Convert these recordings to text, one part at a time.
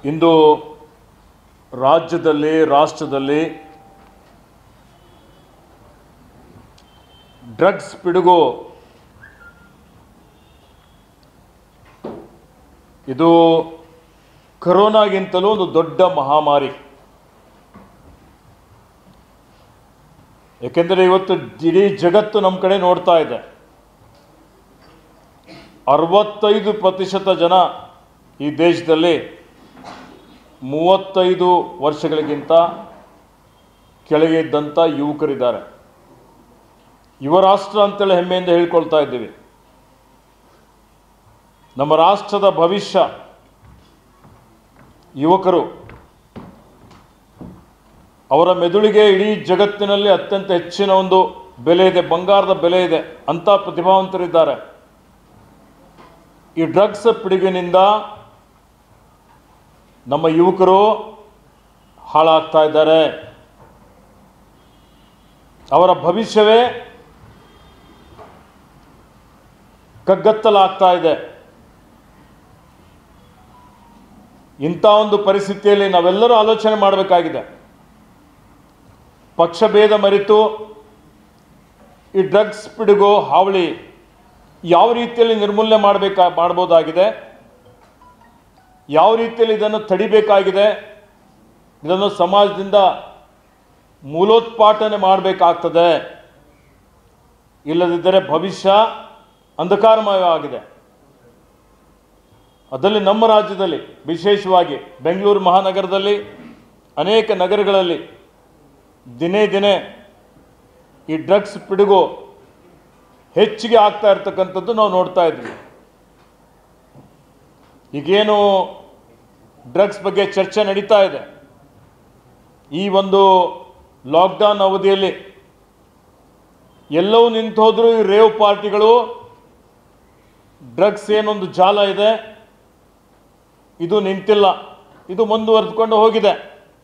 ಇಂದು ರಾಜ್ಯದಲ್ಲಿ ರಾಷ್ಟ್ರದಲ್ಲಿ ಡ್ರಗ್ಸ್ ಪಿಡುಗು ಇದು ಕರೋನಾಗಿಂತಲೂ ಒಂದು ದೊಡ್ಡ ಮಹಾಮಾರಿ ಏಕೆಂದರೆ ಇವತ್ತು ಇಡೀ ಜಗತ್ತು ನಮ್ಮ ಕಡೆ ನೋಡ್ತಾ ಇದೆ ಅರವತ್ತೈದು ಪ್ರತಿಶತ ಜನ ಈ ದೇಶದಲ್ಲಿ ಮೂವತ್ತೈದು ವರ್ಷಗಳಿಗಿಂತ ಕೆಳಗೆ ಇದ್ದಂಥ ಯುವಕರಿದ್ದಾರೆ ಯುವ ರಾಷ್ಟ್ರ ಅಂತೇಳಿ ಹೆಮ್ಮೆಯಿಂದ ಹೇಳ್ಕೊಳ್ತಾ ಇದ್ದೀವಿ ನಮ್ಮ ರಾಷ್ಟ್ರದ ಭವಿಷ್ಯ ಯುವಕರು ಅವರ ಮೆದುಳಿಗೆ ಇಡೀ ಜಗತ್ತಿನಲ್ಲಿ ಅತ್ಯಂತ ಹೆಚ್ಚಿನ ಒಂದು ಬೆಲೆ ಇದೆ ಬಂಗಾರದ ಬೆಲೆ ಇದೆ ಅಂಥ ಪ್ರತಿಭಾವಂತರಿದ್ದಾರೆ ಈ ಡ್ರಗ್ಸ್ ಪಿಡುಗಿನಿಂದ ನಮ್ಮ ಯುವಕರು ಹಾಳಾಗ್ತಾ ಇದ್ದಾರೆ ಅವರ ಭವಿಷ್ಯವೇ ಕಗ್ಗತ್ತಲಾಗ್ತಾ ಇದೆ ಇಂಥ ಒಂದು ಪರಿಸ್ಥಿತಿಯಲ್ಲಿ ನಾವೆಲ್ಲರೂ ಆಲೋಚನೆ ಮಾಡಬೇಕಾಗಿದೆ ಪಕ್ಷಭೇದ ಮರೆತು ಈ ಡ್ರಗ್ಸ್ ಪಿಡುಗು ಹಾವಳಿ ಯಾವ ರೀತಿಯಲ್ಲಿ ನಿರ್ಮೂಲನೆ ಮಾಡಬೇಕಾ ಮಾಡ್ಬೋದಾಗಿದೆ ಯಾವ ರೀತಿಯಲ್ಲಿ ಇದನ್ನು ತಡಿಬೇಕಾಗಿದೆ ಇದನ್ನು ಸಮಾಜದಿಂದ ಮೂಲೋತ್ಪಾಟನೆ ಮಾಡಬೇಕಾಗ್ತದೆ ಇಲ್ಲದಿದ್ದರೆ ಭವಿಷ್ಯ ಅಂಧಕಾರಮಯವಾಗಿದೆ ಅದರಲ್ಲಿ ನಮ್ಮ ರಾಜ್ಯದಲ್ಲಿ ವಿಶೇಷವಾಗಿ ಬೆಂಗಳೂರು ಮಹಾನಗರದಲ್ಲಿ ಅನೇಕ ನಗರಗಳಲ್ಲಿ ದಿನೇ ದಿನೇ ಈ ಡ್ರಗ್ಸ್ ಪಿಡುಗು ಹೆಚ್ಚಿಗೆ ಆಗ್ತಾ ಇರ್ತಕ್ಕಂಥದ್ದು ನಾವು ನೋಡ್ತಾ ಇದ್ವಿ ಈಗೇನು ಡ್ರಗ್ಸ್ ಬಗ್ಗೆ ಚರ್ಚೆ ನಡೀತಾ ಇದೆ ಈ ಒಂದು ಲಾಕ್ಡೌನ್ ಅವಧಿಯಲ್ಲಿ ಎಲ್ಲವೂ ನಿಂತು ಹೋದರೂ ಈ ರೇವ್ ಪಾರ್ಟಿಗಳು ಡ್ರಗ್ಸ್ ಏನೊಂದು ಜಾಲ ಇದೆ ಇದು ನಿಂತಿಲ್ಲ ಇದು ಮುಂದುವರೆದುಕೊಂಡು ಹೋಗಿದೆ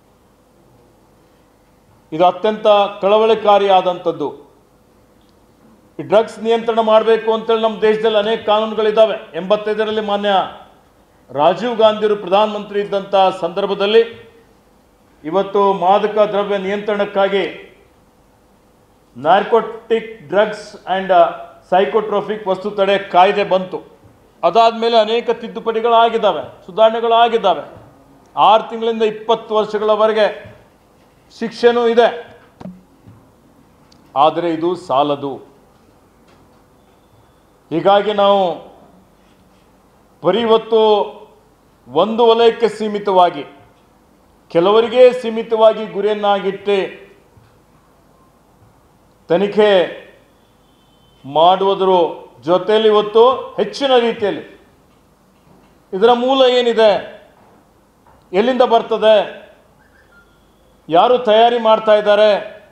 ಇದು ಅತ್ಯಂತ ಕಳವಳಕಾರಿಯಾದಂಥದ್ದು ಈ ಡ್ರಗ್ಸ್ ನಿಯಂತ್ರಣ ಮಾಡಬೇಕು ಅಂತೇಳಿ ನಮ್ಮ ದೇಶದಲ್ಲಿ ಅನೇಕ ಕಾನೂನುಗಳಿದ್ದಾವೆ ಎಂಬತ್ತೈದರಲ್ಲಿ ಮಾನ್ಯ ರಾಜೀವ್ ಗಾಂಧಿಯವರು ಪ್ರಧಾನಮಂತ್ರಿ ಇದ್ದಂಥ ಸಂದರ್ಭದಲ್ಲಿ ಇವತ್ತು ಮಾದಕ ದ್ರವ್ಯ ನಿಯಂತ್ರಣಕ್ಕಾಗಿ ನಾರ್ಕೋಟಿಕ್ ಡ್ರಗ್ಸ್ ಆ್ಯಂಡ್ ಸೈಕೋಟ್ರೋಫಿಕ್ ವಸ್ತು ತಡೆ ಕಾಯ್ದೆ ಬಂತು ಅದಾದಮೇಲೆ ಅನೇಕ ತಿದ್ದುಪಡಿಗಳಾಗಿದ್ದಾವೆ ಸುಧಾರಣೆಗಳಾಗಿದ್ದಾವೆ ಆರು ತಿಂಗಳಿಂದ ಇಪ್ಪತ್ತು ವರ್ಷಗಳವರೆಗೆ ಶಿಕ್ಷೆನೂ ಇದೆ ಆದರೆ ಇದು ಸಾಲದು ಹೀಗಾಗಿ ನಾವು ಬರೀ ಇವತ್ತು ಒಂದು ವಲಯಕ್ಕೆ ಸೀಮಿತವಾಗಿ ಕೆಲವರಿಗೆ ಸೀಮಿತವಾಗಿ ಗುರಿಯನ್ನಾಗಿಟ್ಟು ತನಿಖೆ ಮಾಡುವುದರ ಜೊತೆಯಲ್ಲಿ ಇವತ್ತು ಹೆಚ್ಚಿನ ರೀತಿಯಲ್ಲಿ ಇದರ ಮೂಲ ಏನಿದೆ ಎಲ್ಲಿಂದ ಬರ್ತದೆ ಯಾರು ತಯಾರಿ ಮಾಡ್ತಾ ಇದ್ದಾರೆ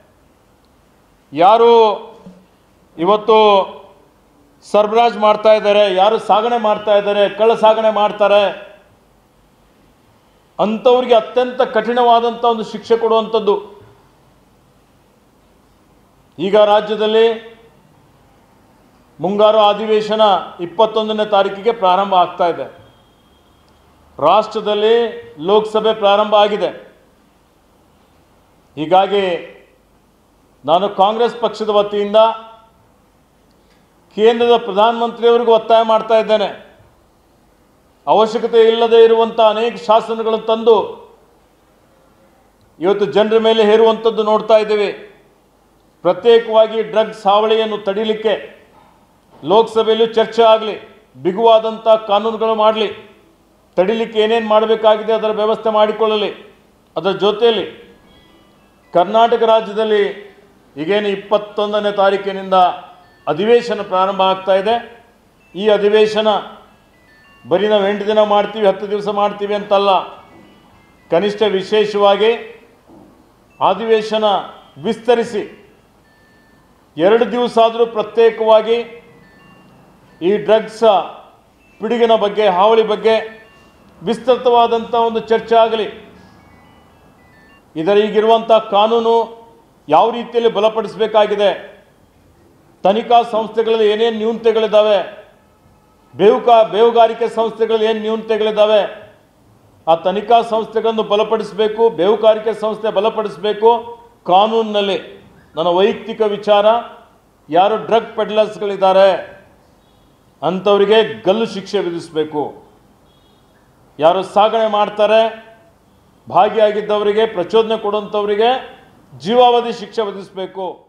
ಯಾರು ಇವತ್ತು ಸರಬರಾಜು ಮಾಡ್ತಾ ಇದ್ದಾರೆ ಯಾರು ಸಾಗಣೆ ಮಾಡ್ತಾ ಇದ್ದಾರೆ ಕಳ್ಳ ಸಾಗಣೆ ಮಾಡ್ತಾರೆ ಅಂಥವ್ರಿಗೆ ಅತ್ಯಂತ ಕಠಿಣವಾದಂಥ ಒಂದು ಶಿಕ್ಷೆ ಕೊಡುವಂಥದ್ದು ಈಗ ರಾಜ್ಯದಲ್ಲಿ ಮುಂಗಾರು ಅಧಿವೇಶನ ಇಪ್ಪತ್ತೊಂದನೇ ತಾರೀಕಿಗೆ ಪ್ರಾರಂಭ ಆಗ್ತಾ ಇದೆ ರಾಷ್ಟ್ರದಲ್ಲಿ ಲೋಕಸಭೆ ಪ್ರಾರಂಭ ಆಗಿದೆ ಹೀಗಾಗಿ ನಾನು ಕಾಂಗ್ರೆಸ್ ಪಕ್ಷದ ವತಿಯಿಂದ ಕೇಂದ್ರದ ಪ್ರಧಾನಮಂತ್ರಿಯವರಿಗೂ ಒತ್ತಾಯ ಮಾಡ್ತಾ ಇದ್ದೇನೆ ಅವಶ್ಯಕತೆ ಇಲ್ಲದೆ ಇರುವಂಥ ಅನೇಕ ಶಾಸನಗಳನ್ನು ತಂದು ಇವತ್ತು ಜನರ ಮೇಲೆ ಹೇರುವಂಥದ್ದು ನೋಡ್ತಾ ಇದ್ದೀವಿ ಪ್ರತ್ಯೇಕವಾಗಿ ಡ್ರಗ್ಸ್ ಹಾವಳಿಯನ್ನು ತಡಿಲಿಕ್ಕೆ ಲೋಕಸಭೆಯಲ್ಲೂ ಚರ್ಚೆ ಆಗಲಿ ಬಿಗುವಾದಂಥ ಕಾನೂನುಗಳು ಮಾಡಲಿ ತಡಿಲಿಕ್ಕೆ ಏನೇನು ಮಾಡಬೇಕಾಗಿದೆ ಅದರ ವ್ಯವಸ್ಥೆ ಮಾಡಿಕೊಳ್ಳಲಿ ಅದರ ಜೊತೆಯಲ್ಲಿ ಕರ್ನಾಟಕ ರಾಜ್ಯದಲ್ಲಿ ಈಗೇನು ಇಪ್ಪತ್ತೊಂದನೇ ತಾರೀಕಿನಿಂದ ಅಧಿವೇಶನ ಪ್ರಾರಂಭ ಆಗ್ತಾ ಇದೆ ಈ ಅಧಿವೇಶನ ಬರೀ ನಾವು ಎಂಟು ದಿನ ಮಾಡ್ತೀವಿ ಹತ್ತು ದಿವಸ ಮಾಡ್ತೀವಿ ಅಂತಲ್ಲ ಕನಿಷ್ಠ ವಿಶೇಷವಾಗಿ ಅಧಿವೇಶನ ವಿಸ್ತರಿಸಿ ಎರಡು ದಿವಸ ಆದರೂ ಪ್ರತ್ಯೇಕವಾಗಿ ಈ ಡ್ರಗ್ಸ್ ಪಿಡುಗಿನ ಬಗ್ಗೆ ಹಾವಳಿ ಬಗ್ಗೆ ವಿಸ್ತೃತವಾದಂಥ ಒಂದು ಚರ್ಚೆ ಆಗಲಿ ಇದರ ಈಗಿರುವಂಥ ಕಾನೂನು ಯಾವ ರೀತಿಯಲ್ಲಿ ಬಲಪಡಿಸಬೇಕಾಗಿದೆ ತನಿಖಾ ಸಂಸ್ಥೆಗಳಲ್ಲಿ ಏನೇನು ನ್ಯೂನತೆಗಳಿದ್ದಾವೆ ಬೇವುಕಾ ಬೇವುಗಾರಿಕೆ ಸಂಸ್ಥೆಗಳಲ್ಲಿ ಏನು ನ್ಯೂನತೆಗಳಿದ್ದಾವೆ ಆ ತನಿಖಾ ಸಂಸ್ಥೆಗಳನ್ನು ಬಲಪಡಿಸಬೇಕು ಬೇಹುಗಾರಿಕೆ ಸಂಸ್ಥೆ ಬಲಪಡಿಸಬೇಕು ಕಾನೂನಿನಲ್ಲಿ ನನ್ನ ವೈಯಕ್ತಿಕ ವಿಚಾರ ಯಾರು ಡ್ರಗ್ ಪೆಡ್ಲರ್ಸ್ಗಳಿದ್ದಾರೆ ಅಂಥವರಿಗೆ ಗಲ್ಲು ಶಿಕ್ಷೆ ವಿಧಿಸಬೇಕು ಯಾರು ಸಾಗಣೆ ಮಾಡ್ತಾರೆ ಭಾಗಿಯಾಗಿದ್ದವರಿಗೆ ಪ್ರಚೋದನೆ ಕೊಡುವಂಥವರಿಗೆ ಜೀವಾವಧಿ ಶಿಕ್ಷೆ ವಿಧಿಸಬೇಕು